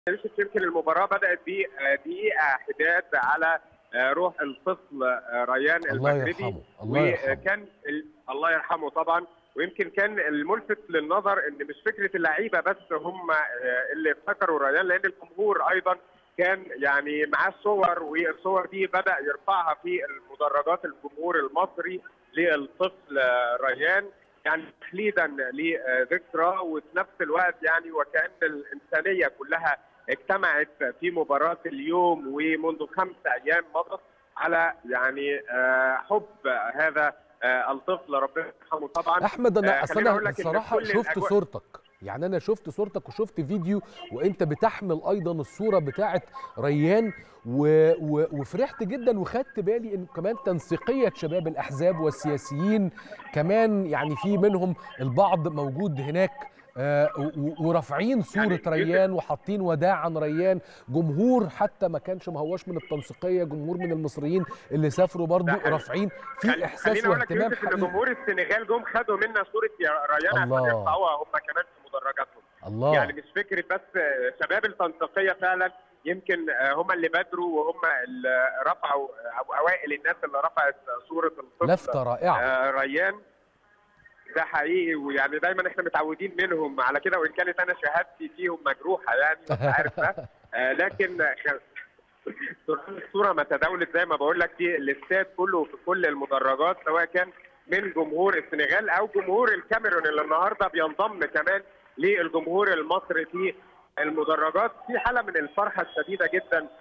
يوسف يمكن المباراه بدات بدقيقه حداد على روح الطفل ريان الله المغربي يرحمه الله يرحمه وكان ال- الله يرحمه طبعا ويمكن كان الملفت للنظر ان مش فكره اللعيبه بس هم اللي افتكروا ريان لان الجمهور ايضا كان يعني معاه صور والصور دي بدا يرفعها في المدرجات الجمهور المصري للطفل ريان يعني تخليدا لذكرى وفي نفس الوقت يعني وكان الانسانيه كلها اجتمعت في مباراه اليوم ومنذ خمس ايام مضت على يعني آه، حب هذا آه، الطفل ربنا يرحمه طبعا احمد انا آه، اصل خليني انا أقول لك إن بصراحه كل شفت الأجواء- صورتك يعني انا شفت صورتك وشفت فيديو وانت بتحمل ايضا الصوره بتاعه ريان و... و... وفرحت جدا وخدت بالي ان كمان تنسيقيه شباب الاحزاب والسياسيين كمان يعني في منهم البعض موجود هناك آه، و- ورافعين صوره يعني ريان وحاطين وداعا ريان جمهور حتى ما كانش ما هواش من التنسيقيه جمهور من المصريين اللي سافروا برضو ده حقيقي. رافعين في خلي- احساس خليني اقول لك واهتمام يوسف ان حقيقي جمهور السنغال جم خدوا منا صوره يا ريان عشان الله. يرفعوها هم كمان في مدرجاتهم الله يعني مش فكره بس شباب التنسيقيه فعلا يمكن هم اللي بادروا وهم اللي رفعوا او اوائل الناس اللي رفعت صوره الطفل لفته رائعه آه، ريان ده حقيقي ويعني دايما احنا متعودين منهم على كده وان كانت انا شهادتي فيهم مجروحه يعني انت عارف ده آه، لكن خ- الصوره ما تداولت زي ما بقول لك في الاستاد كله في كل المدرجات سواء كان من جمهور السنغال او جمهور الكاميرون اللي النهارده بينضم كمان للجمهور المصري في المدرجات في حاله من الفرحه الشديده جدا